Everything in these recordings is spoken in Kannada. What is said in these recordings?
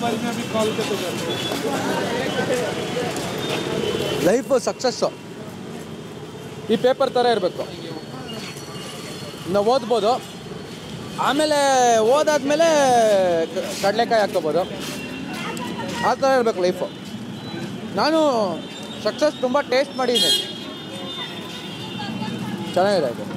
मोबाइल में अभी कॉल करते जाते ಲೈಫು ಸಕ್ಸಸ್ಸು ಈ ಪೇಪರ್ ಥರ ಇರಬೇಕು ನಾವು ಓದ್ಬೋದು ಆಮೇಲೆ ಓದಾದ್ಮೇಲೆ ಕ- ಕಡಲೆಕಾಯಿ ಹಾಕ್ಕೋಬೋದು ಆ ಥರ ಇರಬೇಕು ಲೈಫು ನಾನು ಸಕ್ಸಸ್ ತುಂಬ ಟೇಸ್ಟ್ ಮಾಡಿದ್ದೀನಿ ಚೆನ್ನಾಗಿದೆ ಇದು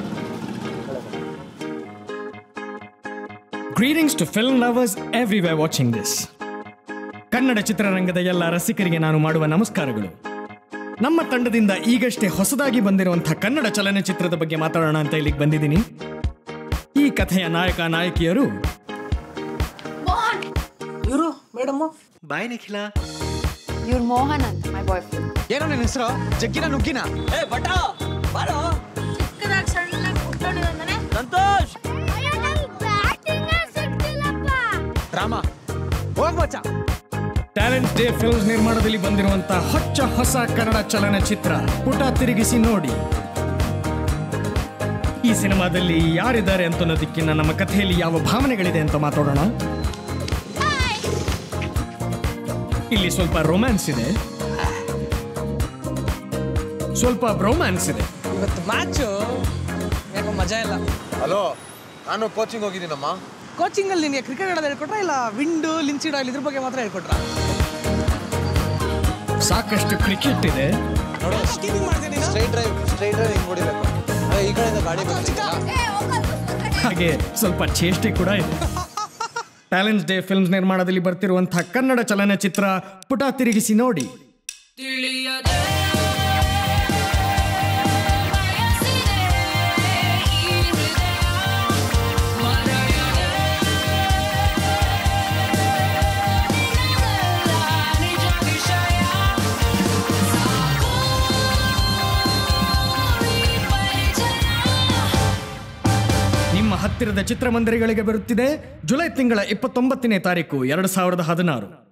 greetings to film lovers everywhere watching this Kannada ಚಿತ್ರರಂಗದ ಎಲ್ಲ ರಸಿಕರಿಗೆ ನಾನು ಮಾಡುವ ನಮಸ್ಕಾರಗಳು ನಮ್ಮ ತಂಡದಿಂದ ಈಗಷ್ಟೇ ಹೊಸದಾಗಿ ಬಂದಿರುವಂತಹ ಕನ್ನಡ ಚಲನಚಿತ್ರದ ಬಗ್ಗೆ ಮಾತಾಡೋಣ ಅಂತ ಇಲ್ಲಿಗೆ ಬಂದಿದ್ದೀನಿ ಈ ಕಥೆಯ ನಾಯಕ ನಾಯಕಿಯರು ಇವರು ಮೇಡಮ್ಮು ಬಾಯ್ ನಿಖಿಲ ಇವ್ರು ಮೋಹನ್ ಅಂತ ಮೈ ಬಾಯ್ ಫ್ರೆಂಡ್ ಏನೋ ನಿನ್ನ ಹೆಸರು ಜಗ್ಗಿನ ನುಗ್ಗಿನ ಏ ಬಟ ಬಾರೋ ಚಿಕ್ಕದಾಗಿ ಸಣ್ಣದಾಗಿ ಕುತ್ಕೊಂಡಿದ್ದಾನೆ ಸಂತೋಷ್ ರಾಮ ಹೋಗ್ ಬಚ್ಚ ಟ್ಯಾಲೆಂಟ್ ಡೇ ಫಿಲ್ಮ್ಸ್ ನಿರ್ಮಾಣದಲ್ಲಿ ಬಂದಿರುವಂತಹ ಹೊಚ್ಚ ಹೊಸ ಕನ್ನಡ ಚಲನಚಿತ್ರ ಪುಟ ತಿರುಗಿಸಿ ನೋಡಿ ಈ ಸಿನಿಮಾದಲ್ಲಿ ಯಾರಿದ್ದಾರೆ ಅಂತ ಅನ್ನೋದಕ್ಕಿಂತ ನಮ್ಮ ಕಥೆಯಲ್ಲಿ ಯಾವ ಭಾವನೆಗಳಿದೆ ಅಂತ ಮಾತಾಡೋಣ ಇಲ್ಲಿ ಸ್ವಲ್ಪ ರೊಮ್ಯಾನ್ಸ್ ಇದೆ ಸ್ವಲ್ಪ ಬ್ರೊಮ್ಯಾನ್ಸ್ ಇದೆ ಇವತ್ತು ಮ್ಯಾಚು ಯಾಕೋ ಮಜಾ ಇಲ್ಲ ಹಲೋ ನಾನು ಕೋಚಿಂಗ್ ಹೋಗಿದ್ದೀನಮ್ಮ ಕೋಚಿಂಗಲ್ಲಿ ನಿನಗೆ ಕ್ರಿಕೆಟ್ ಆಡೋದು ಹೇಳ್ಕೊಟ್ರ ಇಲ್ಲ ವಿಂಡು ಲಿನ್ಸಿಡ್ ಆಯಿಲ್ ಇದ್ರ ಬಗ್ಗೆ ಮಾತ್ರ ಹೇಳ್ಕೊಟ್ರ ಸಾಕಷ್ಟು ಕ್ರಿಕೆಟ್ ಇದೆ ನೋಡು ಸ್ಕೀಪಿಂಗ್ ಮಾಡ್ತೀನಿ ನೀನು ಸ್ಟ್ರೈಟ್ ಡ್ರೈವ್ ಸ್ಟ್ರೈಟ್ ಡ್ರೈವ್ ಹಿಂಗೆ ಹೊಡಿಬೇಕು ಏ, ಈ ಕಡೆಯಿಂದ ಗಾಡಿ ಬರ್ತಿಲ್ಲ ಹಾಗೆ ಸ್ವಲ್ಪ ಚೇಷ್ಟೆ ಕೂಡ ಇದೆ ಟ್ಯಾಲೆಂಟ್ಸ್ ಡೇ ಫಿಲ್ಮ್ಸ್ ನಿರ್ಮಾಣದಲ್ಲಿ ಬರ್ತಿರುವಂತಹ ಕನ್ನಡ ಚಲನಚಿತ್ರ ಪುಟ ತಿರುಗಿಸಿ ನೋಡಿ ನಿಮ್ಮ ಹತ್ತಿರದ ಚಿತ್ರಮಂದಿರಗಳಿಗೆ ಬರುತ್ತಿದೆ ಜುಲೈ ತಿಂಗಳ ಇಪ್ಪತ್ತೊಂಬತ್ತನೇ ತಾರೀಕು ಎರಡು ಸಾವಿರದ ಹದಿನಾರು